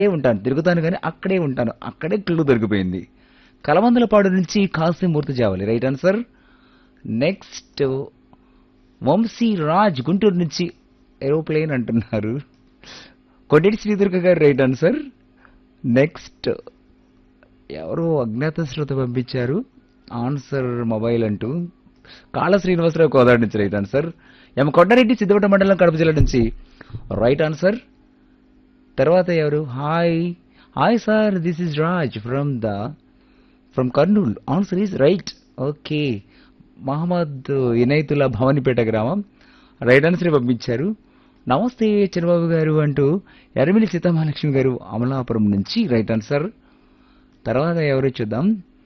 అక్కడే ఉంటాను తిరుగుతాను కానీ అక్కడే ఉంటాను అక్కడే క్లూ దొరికిపోయింది కలవందలపాడు నుంచి Kasimurthy Javali right answer next Vamsi Raj Guntur నుంచి ఏరోప్లేన్ అంటున్నారు కొట్టేటి శ్రీదుర్గ గారు రైట్ ఆన్సర్ నెక్స్ట్ ఎవరో అజ్ఞాత శ్రోత పంపించారు ఆన్సర్ మొబైల్ అంటూ కాళ శ్రీనివాసరావు కోదాడు నుంచి right answer M Kondareddy Siddavata మండలం కడప జిల్లా నుంచి రైట్ ఆన్సర్ తర్వాత ఎవరు hi hi sir this is Raj from the from Kurnool answer is right okay Mohammed Inayatullah Bhavanipeta గ్రామం రైట్ ఆన్సర్ పంపించారు నమస్తే చంద్రబాబు గారు అంటూ ఎర్మిలి సీతామహాలక్ష్మి గారు అమలాపురం నుంచి రైట్ ఆన్సర్ తర్వాత ఎవరు చూద్దాం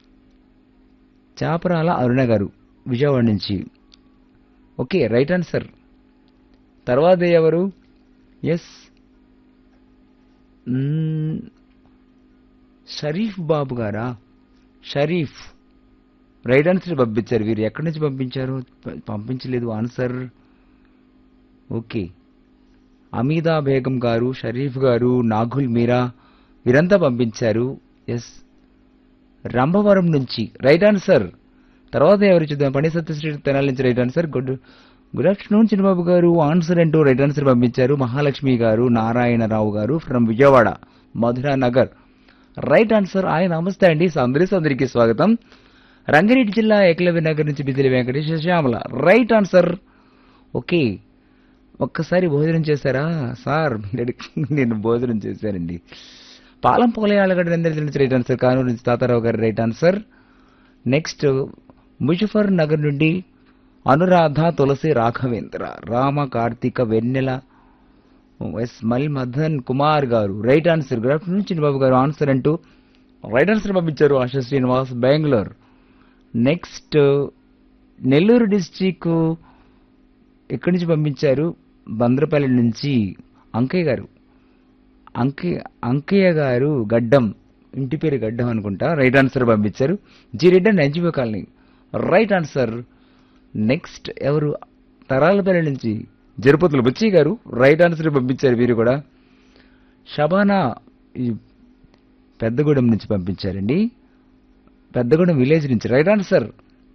చాపరాల అరుణ గారు విజయవాడ నుంచి ఓకే రైట్ ఆన్సర్ తర్వాత ఎవరు ఎస్ షరీఫ్ బాబు గారా షరీఫ్ రైట్ ఆన్సర్ పంపించారు వీరు ఎక్కడి నుంచి పంపించారు ప- పంపించలేదు ఆన్సర్ ఓకే అమీదా బేగం గారు షరీఫ్ గారు నాగుల్ మీరా వీరంతా పంపించారు ఎస్ రంభవరం నుంచి రైట్ ఆన్సర్ తర్వాత ఎవరు చూద్దాం పండి సత్యశ్రీ తెనాలి నుంచి right answer good good afternoon Chinnababu గారు ఆన్సర్ అంటూ రైట్ ఆన్సర్ పంపించారు మహాలక్ష్మి గారు నారాయణరావు గారు from Vijayawada Madhura Nagar right answer ఆయన నమస్తే అండి సందరి సందరికి స్వాగతం రంగారెడ్డి జిల్లా ఏకలవ్య నగర్ నుంచి బిదిలి Venkateswara Shyamala right answer okay ఒక్కసారి భోజనం చేశారా సార్ మీరు- నేను భోజనం చేశానండి పాలం పోలయాలగడ్డ అందరి నుంచి రైట్ ఆన్సర్ కానూరు నుంచి తాతారావు గారు right answer next Muzaffar Nagar నుండి అనురాధ తులసి రాఘవేంద్ర రామ కార్తీక వెన్నెల ఎస్ మల్ మదన్ కుమార్ గారు right answer good afternoon Chinnababu గారు ఆన్సర్ అంటూ రైట్ ఆన్సర్ పంపించారు ఆశా శ్రీనివాస్ బెంగళూరు నెక్స్ట్ నెల్లూరు డిస్టిక్ ఎక్కడి నుంచి పంపించారు బంద్రపల్లి నుంచి అంకయ్య గారు అంకయ్య అంకయ్య గారు గడ్డం ఇంటి పేరు గడ్డం అనుకుంటా రైట్ ఆన్సర్ పంపించారు G Reddy and NGO colony right answer next ఎవరు తరాలపల్లి నుంచి జరుపతుల బుచ్చి గారు రైట్ ఆన్సర్ పంపించారు వీరు కూడా షబానా ఈ పెద్దగూడెం నుంచి పంపించారండి పెద్దగూడెం విలేజ్ నుంచి right answer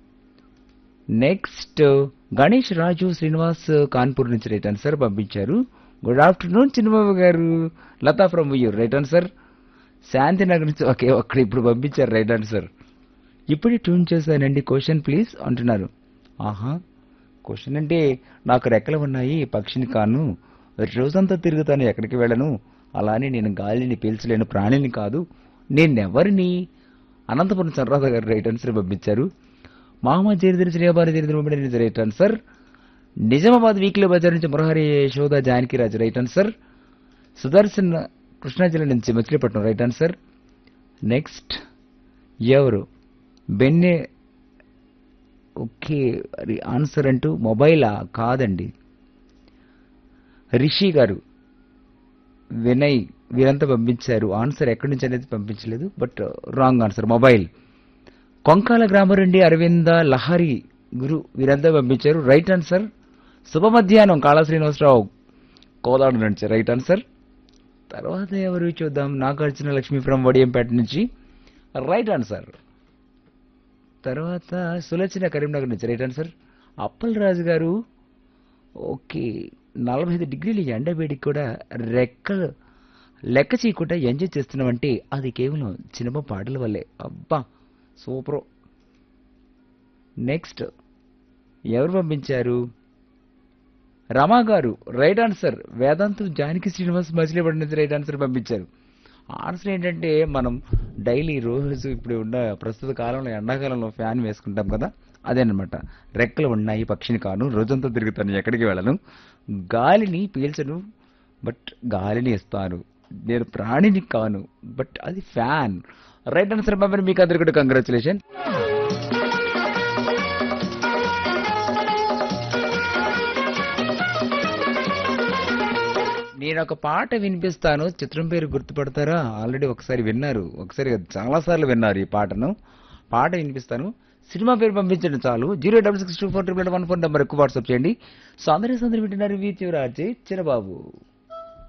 next Ganesh Raju Srinivas Kanpur నుంచి రైట్ ఆన్సర్ పంపించారు గుడ్ ఆఫ్టర్నూన్ చిన్నబాబు గారు Latha from Uyyur right answer Shantinagar నుంచి ఓకే ఒక్కడ ఇప్పుడు పంపించారు రైట్ ఆన్సర్ ఇప్పుడే ట్యూన్ చేశానండి క్వశ్చన్ ప్లీజ్ అంటున్నారు ఆహా క్వశ్చన్ అంటే నాకు రెక్కలు ఉన్నాయి పక్షిని కాను రోజంతా తిరుగుతాను ఎక్కడికి వెళ్ళను అలానే నేను గాలిని పీల్చలేను ప్రాణిని కాదు నేనెవరిని అనంతపురం సర్రాధ గారు రైట్ ఆన్సర్ పంపించారు మహమ్మద్ జరీదర్ శ్రీబారి జరీదర్ రైట్ ఆన్సర్ నిజామాబాద్ వీక్లీ బజార్ నుంచి మురహరి యశోద జానకిరాజు రైట్ ఆన్సర్ సుదర్శన్ కృష్ణా జిల్లా నుంచి మచిలీపట్నం రైట్ ఆన్సర్ నెక్స్ట్ ఎవరు బెన్నె ఓకే అది ఆన్సర్ అంటూ మొబైలా కాదండి రిషి గారు వినయ్ వీరంతా పంపించారు ఆన్సర్ ఎక్కడి నుంచి అనేది పంపించలేదు but wrong answer mobile Konkala గ్రామం నుండి అరవింద లహరి గురు వీరంతా పంపించారు రైట్ ఆన్సర్ శుభ మధ్యాహ్నం కాళా శ్రీనివాసరావు కోదాడు నుంచి రైట్ ఆన్సర్ తర్వాత ఎవరు చూద్దాం నాగార్జున లక్ష్మి ఫ్రమ్ వడియంపేట నుంచి రైట్ ఆన్సర్ తర్వాత సులోచన కరీంనగర్ నుంచి రైట్ ఆన్సర్ అప్పల్ రాజు గారు ఓకే నలభై ఐదు డిగ్రీల ఎండవేడికి కూడా రెక్కలు లెక్క చేయకుండా ఎంజాయ్ చేస్తున్నామంటే అది కేవలం సినిమా పాటల వల్లే అబ్బా సూపర్ నెక్స్ట్ ఎవరు పంపించారు రమా గారు రైట్ ఆన్సర్ వేదాంతం జానకి శ్రీనివాస్ మచిలీపట్నం నుంచి రైట్ ఆన్సర్ పంపించారు ఆన్సర్ ఏంటంటే మనం డైలీ రోజు ఇప్పుడు ఉన్న ప్రస్తుత కాలంలో ఎండాకాలంలో ఫ్యాన్ వేసుకుంటాం కదా అదేనమాట రెక్కలు ఉన్నాయి పక్షిని కాను రోజంతా తిరుగుతాను ఎక్కడికి వెళ్ళను గాలిని పీల్చను బట్ గాలిని ఇస్తాను నేను ప్రాణిని కాను బట్ అది ఫ్యాన్ రైట్ ఆన్సర్ పంపిన మీకు అందరికీ కూడా కంగ్రాచులేషన్ నేను ఒక పాట వినిపిస్తాను చిత్రం పేరు గుర్తుపడతారా ఆల్రెడీ ఒకసారి విన్నారు ఒకసారి కాదు, చాలా సార్లు విన్నారు ఈ పాటను పాట వినిపిస్తాను సినిమా పేరు పంపించండి చాలు zero double six two four triple one four number ఎక్కువ వాట్సాప్ చేయండి సౌందర్య సౌందర్య వింటున్నారు వి చివరాజీ చిరబాబు